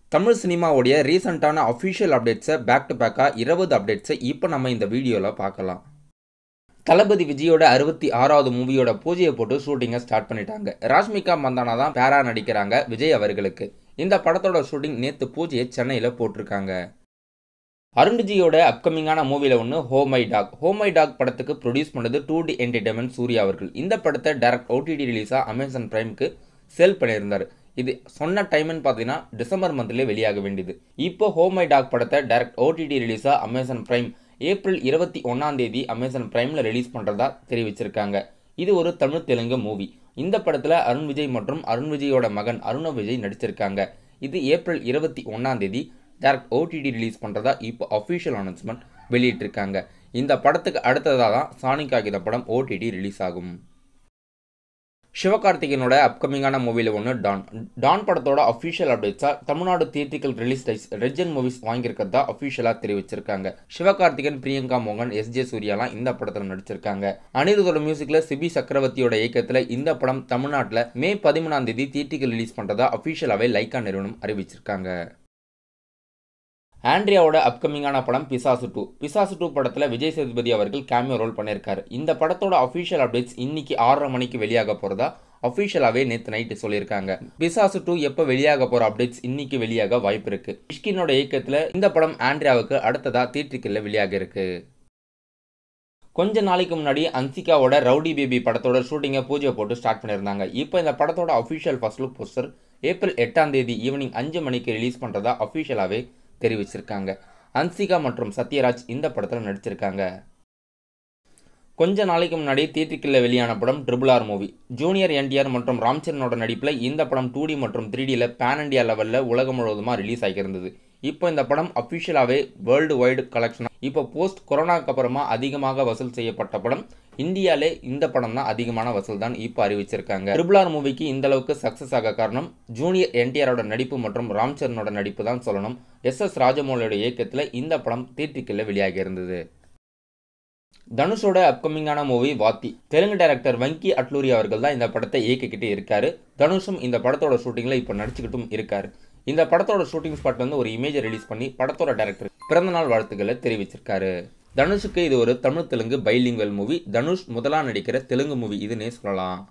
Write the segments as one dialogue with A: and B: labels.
A: தமிழ் சினிமாவுடைய ரீசெண்டான அஃபிஷியல் அப்டேட்ஸை பேக் டு பேக்காக இருபது அப்டேட்ஸை இப்போ நம்ம இந்த வீடியோவில் பார்க்கலாம் தளபதி விஜயோட அறுபத்தி ஆறாவது மூவியோட பூஜையை போட்டு ஷூட்டிங்கை ஸ்டார்ட் பண்ணிட்டாங்க ராஷ்மிகா மந்தானா தான் பேரா நடிக்கிறாங்க விஜய் அவர்களுக்கு இந்த படத்தோட ஷூட்டிங் நேற்று பூஜையை சென்னையில் போட்டிருக்காங்க அருண்விஜயோட அப்கமிங்கான மூவியில் ஒன்று ஹோமை டாக் ஹோமை டாக் படத்துக்கு ப்ரொடியூஸ் பண்ணது டூ டி என்டர்டைன்மெண்ட் சூர்யா அவர்கள் இந்த படத்தை டேரக்ட் ஓடிடி ரிலீஸாக அமேசான் பிரைமுக்கு சேல் பண்ணியிருந்தார் இது சொன்ன டைம்னு பார்த்தீங்கன்னா டிசம்பர் மந்த்லேயே வெளியாக வேண்டியது இப்போ ஹோமை டாக் படத்தை டேரக்ட் ஓடிடி ரிலீஸாக அமேசான் பிரைம் ஏப்ரல் இருபத்தி ஒன்றாம் தேதி அமேசான் பிரைமில் ரிலீஸ் பண்ணுறதா தெரிவிச்சிருக்காங்க இது ஒரு தமிழ் தெலுங்கு மூவி இந்த படத்தில் அருண் விஜய் மற்றும் அருண் விஜயோட மகன் அருண விஜய் நடிச்சிருக்காங்க இது ஏப்ரல் இருபத்தி ஒன்றாம் தேதி டேரக்ட் ஓடிடி ரிலீஸ் பண்ணுறதா இப்போ அஃபிஷியல் அனௌன்ஸ்மெண்ட் வெளியிட்டிருக்காங்க இந்த படத்துக்கு அடுத்ததாக தான் சானிக் ஆகிய படம் ஓடிடி ரிலீஸ் ஆகும் சிவகார்த்திகேயனோட அப்கமிங்கான மூவியில் ஒன்று டான் டான் படத்தோட அஃபிஷியல் அப்டேட்ஸாக தமிழ்நாடு தியேட்ரிக்கல் ரிலீஸ் ரைஸ் ரெஜன் மூவிஸ் வாங்கியிருக்கிறதா அஃபிஷியலாக தெரிவிச்சிருக்காங்க சிவகார்த்திகன் பிரியங்கா மோகன் எஸ் ஜே சூர்யாலாம் இந்த படத்தில் நடிச்சிருக்காங்க அனிருதோட மியூசிக்கில் சிபி சக்கரவர்த்தியோட இயக்கத்தில் இந்த படம் தமிழ்நாட்டில் மே பதிமூணாம் தேதி தியேட்ரிக்கல் ரிலீஸ் பண்ணுறதா அஃபிஷியலாகவே லைக்கா நிறுவனம் அறிவிச்சிருக்காங்க ஆண்ட்ரியாவோட அப்கமிங்கான படம் பிசாசு டூ பிசாசு டூ படத்தில் விஜய் சேதுபதி அவர்கள் கேமியோ ரோல் பண்ணியிருக்காரு இந்த படத்தோட அஃபிஷியல் அப்டேட்ஸ் இன்னைக்கு ஆறரை மணிக்கு வெளியாக போகிறதா அஃபிஷியலாகவே நேற்று நைட்டு சொல்லியிருக்காங்க பிசாசு டூ எப்போ வெளியாக போகிற அப்டேட்ஸ் இன்னைக்கு வெளியாக வாய்ப்பு இருக்கு மிஷ்கினோட இயக்கத்தில் இந்த படம் ஆண்ட்ரியாவுக்கு அடுத்ததாக தியேட்ரிக்கல்ல வெளியாக இருக்கு கொஞ்ச நாளைக்கு முன்னாடி அன்சிகாவோட ரவுடி பேபி படத்தோட ஷூட்டிங்கை பூஜை போட்டு ஸ்டார்ட் பண்ணியிருந்தாங்க இப்போ இந்த படத்தோட official first look poster April எட்டாம் தேதி ஈவினிங் அஞ்சு மணிக்கு ரிலீஸ் பண்ணுறதா அஃபிஷியலாகவே தெரிவிச்சிருக்காங்க அன்சிகா மற்றும் சத்யராஜ் இந்த படத்தில் நடிச்சிருக்காங்க கொஞ்ச நாளைக்கு முன்னாடி தியேட்டருக்கில் வெளியான படம் triple R movie junior NTR மற்றும் ராம்சரனோட நடிப்பில் இந்த படம் டூ டி மற்றும் த்ரீ டியில் பேன் இண்டியா லெவலில் உலகம் முழுவதுமாக ரிலீஸ் ஆகியிருந்தது இப்போ இந்த படம் அஃபிஷியலாகவே வேர்ல்டு வைடு கலெக்ஷன் இப்போ போஸ்ட் கொரோனாக்கு அப்புறமா அதிகமாக வசூல் செய்யப்பட்ட படம் இந்தியாவிலே இந்த படம் தான் அதிகமான வசூல் தான் இப்போ அறிவிச்சிருக்காங்க ட்ரிபிள் ஆர் மூவிக்கு இந்த அளவுக்கு சக்ஸஸ் ஆக காரணம் ஜூனியர் என்டிஆரோட நடிப்பு மற்றும் ராம் சரனோட நடிப்பு தான் சொல்லணும் எஸ் எஸ் ராஜமௌலியோட இயக்கத்தில் இந்த படம் தீர்த்திக்கல்ல வெளியாகி இருந்தது தனுஷோட அப்கமிங்கான மூவி வாத்தி தெலுங்கு டைரக்டர் வங்கி அட்லூரி அவர்கள் தான் இந்த படத்தை இயக்கிக்கிட்டு இருக்காரு தனுஷும் இந்த படத்தோட ஷூட்டிங்கில் இப்போ நடிச்சுக்கிட்டும் இருக்காரு இந்த படத்தோட ஷூட்டிங் ஸ்பாட் வந்து ஒரு இமேஜை ரிலீஸ் பண்ணி படத்தோட டைரக்டர் பிறந்தநாள் வாழ்த்துக்களை தெரிவிச்சிருக்காரு தனுஷுக்கு இது ஒரு தமிழ் தெலுங்கு பைலிங்குவல் மூவி தனுஷ் முதலாக நடிக்கிற தெலுங்கு மூவி இதுன்னே சொல்லலாம்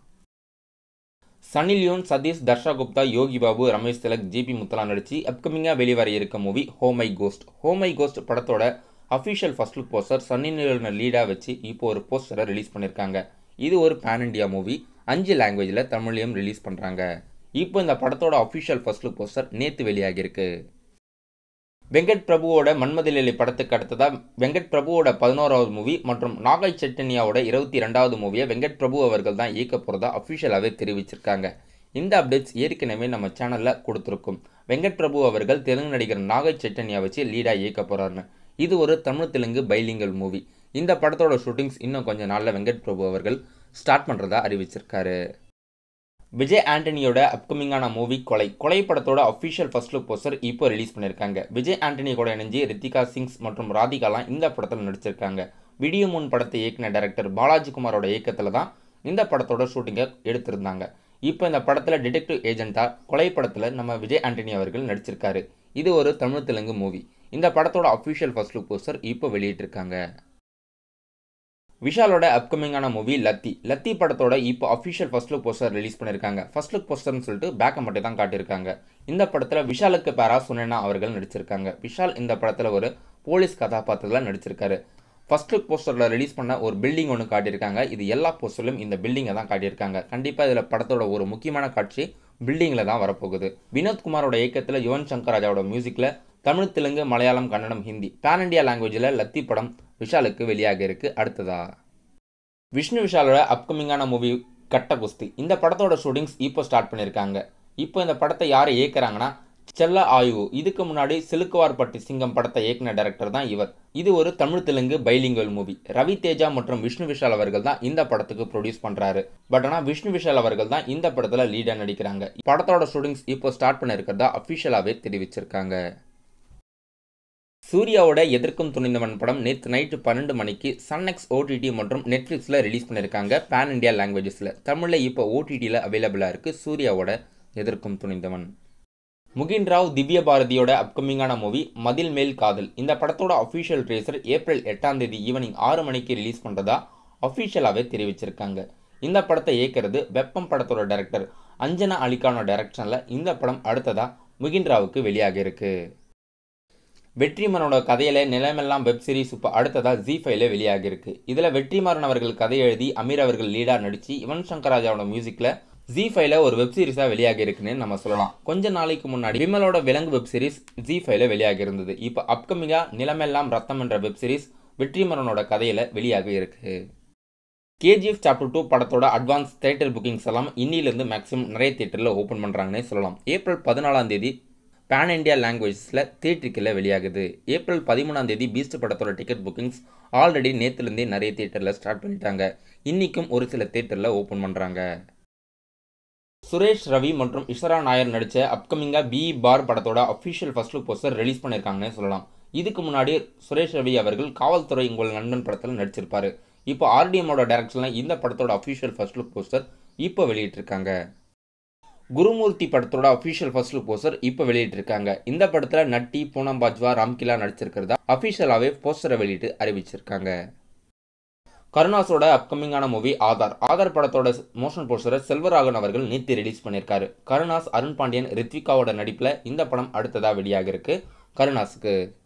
A: சன்னி லியோன் சதீஷ் தர்ஷா குப்தா யோகி பாபு ரமேஷ் திலக் ஜிபி முத்தலா நடிச்சு அப்கமிங்காக வெளிவர இருக்க movie oh my ghost oh my ghost படத்தோட official first look poster Sunny லியோனை லீடாக வச்சு இப்போ ஒரு போஸ்டரை ரிலீஸ் பண்ணியிருக்காங்க இது ஒரு பேன் இண்டியா மூவி அஞ்சு லாங்குவேஜில் தமிழ்லையும் ரிலீஸ் பண்ணுறாங்க இப்போ இந்த படத்தோட அஃபிஷியல் ஃபர்ஸ்ட் லுக் போஸ்டர் நேற்று வெளியாகியிருக்கு வெங்கட் பிரபுவோட மன்மதிலி படத்துக்கு அடுத்ததாக வெங்கட் பிரபுவோட பதினோராவது மூவி மற்றும் நாகை சைத்தன்யாவோட இருபத்தி ரெண்டாவது மூவியை வெங்கட் பிரபு அவர்கள் தான் இயக்க போகிறதா அஃபிஷியலாகவே தெரிவிச்சிருக்காங்க இந்த அப்டேட்ஸ் ஏற்கனவே நம்ம சேனலில் கொடுத்துருக்கோம் வெங்கட் பிரபு அவர்கள் தெலுங்கு நடிகர் நாகை சைத்தன்யா வச்சு லீடாக இயக்க போகிறாருன்னு இது ஒரு தமிழ் தெலுங்கு பைலிங்கல் மூவி இந்த படத்தோட ஷூட்டிங்ஸ் இன்னும் கொஞ்சம் நாளில் வெங்கட் பிரபு அவர்கள் ஸ்டார்ட் பண்ணுறதா அறிவிச்சிருக்காரு விஜய் ஆண்டனியோட அப்கமிங்கான மூவி கொலை கொலை படத்தோட அஃபிஷியல் ஃபர்ஸ்ட் லுக் போஸ்டர் இப்போ ரிலீஸ் பண்ணியிருக்காங்க விஜய் ஆண்டனி கூட இணைஞ்சு ரித்திகா சிங்ஸ் மற்றும் ராதிகாலாம் இந்த படத்தில் நடிச்சிருக்காங்க வீடியோ மூன் படத்தை இயக்கின டைரக்டர் பாலாஜி குமாரோட இயக்கத்தில் தான் இந்த படத்தோட ஷூட்டிங்கை எடுத்திருந்தாங்க இப்போ இந்த படத்தில் டிடெக்டிவ் ஏஜென்ட்டாக கொலை படத்தில் நம்ம விஜய் ஆண்டனி அவர்கள் நடிச்சிருக்காரு இது ஒரு தமிழ் தெலுங்கு மூவி இந்த படத்தோட அஃபிஷியல் ஃபர்ஸ்ட் லுக் போஸ்டர் இப்போ வெளியிட்டிருக்காங்க விஷாலோட அப்கமிங்கான மூவி லத்தி லத்தி படத்தோட இப்போ official first look poster release பண்ணியிருக்காங்க ஃபர்ஸ்ட் லுக் போஸ்டர்னு சொல்லிட்டு பேக்கை மட்டும் தான் காட்டியிருக்காங்க இந்த படத்தில் விஷாலுக்கு பேரா சுனேனா அவர்கள் நடிச்சிருக்காங்க விஷால் இந்த படத்தில் ஒரு போலீஸ் கதாபாத்திரத்தில் நடிச்சிருக்காரு ஃபர்ஸ்ட் லுக் போஸ்டரில் ரிலீஸ் பண்ண ஒரு பில்டிங் ஒன்று காட்டியிருக்காங்க இது எல்லா போஸ்டர்லையும் இந்த பில்டிங்கை தான் காட்டியிருக்காங்க கண்டிப்பாக இதில் படத்தோட ஒரு முக்கியமான காட்சி பில்டிங்கில் தான் வரப்போகுது வினோத் குமாரோட இயக்கத்தில் யுவன் சங்கர் ராஜாவோட மியூசிக்கில் தமிழ் தெலுங்கு மலையாளம் கன்னடம் ஹிந்தி பேன் இண்டியா லாங்குவேஜில் லத்தி படம் விஷாலுக்கு வெளியாக இருக்கு அடுத்ததா விஷ்ணு விஷாலோட அப்கமிங்கான மூவி கட்ட குஸ்தி இந்த படத்தோட ஷூட்டிங்ஸ் இப்போ ஸ்டார்ட் பண்ணியிருக்காங்க இப்போ இந்த படத்தை யார் இயக்குறாங்கன்னா செல்ல ஆய்வு இதுக்கு முன்னாடி சிலுக்குவார்பட்டி சிங்கம் படத்தை இயக்குன டைரக்டர் தான் இவர் இது ஒரு தமிழ் தெலுங்கு பைலிங்குவல் மூவி ரவி தேஜா மற்றும் விஷ்ணு விஷால் அவர்கள் தான் இந்த படத்துக்கு ப்ரொடியூஸ் பண்றாரு பட் ஆனால் விஷ்ணு விஷால் அவர்கள் தான் இந்த படத்துல லீடா நடிக்கிறாங்க படத்தோட ஷூட்டிங்ஸ் இப்போ ஸ்டார்ட் பண்ணிருக்கிறதா அஃபிஷியலாகவே தெரிவிச்சிருக்காங்க சூர்யாவோட எதிர்க்கும் துணிந்தவன் படம் நேற்று நைட்டு பன்னெண்டு மணிக்கு சன்எக்ஸ் ஓடிடி மற்றும் நெட்ஃப்ளிக்ஸில் ரிலீஸ் பண்ணியிருக்காங்க பேன் இண்டியா லாங்குவேஜஸில் தமிழில் இப்போ ஓடிடியில் அவைலபிளாக இருக்குது சூர்யாவோட எதிர்க்கும் துணிந்தவன் முகின் ராவ் திவ்ய பாரதியோட அப்கமிங்கான மூவி மதில் மேல் காதல் இந்த படத்தோட அஃபிஷியல் ட்ரேசர் ஏப்ரல் எட்டாம் தேதி ஈவினிங் ஆறு மணிக்கு ரிலீஸ் பண்ணுறதா அஃபிஷியலாகவே தெரிவிச்சிருக்காங்க இந்த படத்தை இயக்கிறது வெப்பம் படத்தோட டைரக்டர் அஞ்சனா அலிகானோட டைரக்ஷனில் இந்த படம் அடுத்ததாக முகின் ராவுக்கு வெளியாக இருக்கு வெற்றிமாறனோட கதையில நிலமெல்லாம் வெப் சீரிஸ் இப்போ அடுத்ததாக ஜி ஃபைவ்ல வெளியாக இருக்கு இதில் வெற்றிமாறன் அவர்கள் கதை எழுதி அமீர் அவர்கள் லீடாக நடித்து யுவன் சங்கர் ராஜாவோட மியூசிக்கில் ஜி ஃபைவ்ல ஒரு வெப் சீரிஸாக வெளியாக இருக்குன்னு நம்ம சொல்லலாம் கொஞ்ச நாளைக்கு முன்னாடி விமலோட விலங்கு வெப் சீரிஸ் ஜி ஃபைவ்ல வெளியாக இருந்தது இப்போ அப்கமிங்காக நிலமெல்லாம் ரத்தம் என்ற வெப் சீரிஸ் வெற்றிமாறனோட கதையில் வெளியாக இருக்கு கேஜிஎஃப் சாப்டர் டூ படத்தோட அட்வான்ஸ் தேட்டர் புக்கிங்ஸ் எல்லாம் இன்னிலிருந்து மேக்ஸிமம் நிறைய தேட்டரில் ஓப்பன் பண்ணுறாங்கன்னே சொல்லலாம் ஏப்ரல் பதினாலாம் தேதி பேன் இண்டியா லாங்குவேஜஸில் தேட்டருக்கில் வெளியாகுது ஏப்ரல் பதிமூணாம் தேதி பீஸ்ட் படத்தோட டிக்கெட் புக்கிங்ஸ் ஆல்ரெடி நேற்றுலேருந்தே நிறைய தேட்டரில் ஸ்டார்ட் பண்ணிட்டாங்க இன்றைக்கும் ஒரு சில தேட்டரில் ஓப்பன் பண்ணுறாங்க சுரேஷ் ரவி மற்றும் இஷரா நாயர் நடித்த அப்கமிங்காக பி பார் படத்தோட official first look poster release பண்ணியிருக்காங்கன்னே சொல்லலாம் இதுக்கு முன்னாடி சுரேஷ் ரவி அவர்கள் காவல்துறை உங்கள் நண்பன் படத்தில் நடிச்சிருப்பாரு இப்போ ஆர்டிஎம்மோட டைரக்ஷனில் இந்த படத்தோட அஃபிஷியல் ஃபர்ஸ்ட் லுக் போஸ்டர் இப்போ வெளியிட்டிருக்காங்க குருமூர்த்தி படத்தோட அஃபிஷியல் ஃபர்ஸ்ட் லுக் போஸ்டர் இப்போ வெளியிட்டிருக்காங்க இந்த படத்தில் நட்டி பூனம் பாஜ்வா ராம்கிலா நடிச்சிருக்கிறதா அஃபிஷியலாகவே போஸ்டரை வெளியிட்டு அறிவிச்சிருக்காங்க கருணாஸோட அப்கமிங்கான மூவி ஆதார் ஆதார் படத்தோட மோஷன் போஸ்டரை செல்வராகவன் அவர்கள் நேற்று ரிலீஸ் பண்ணியிருக்காரு கருணாஸ் அருண் பாண்டியன் ரித்விகாவோட நடிப்பில் இந்த படம் அடுத்ததாக வெளியாக இருக்கு கருணாஸுக்கு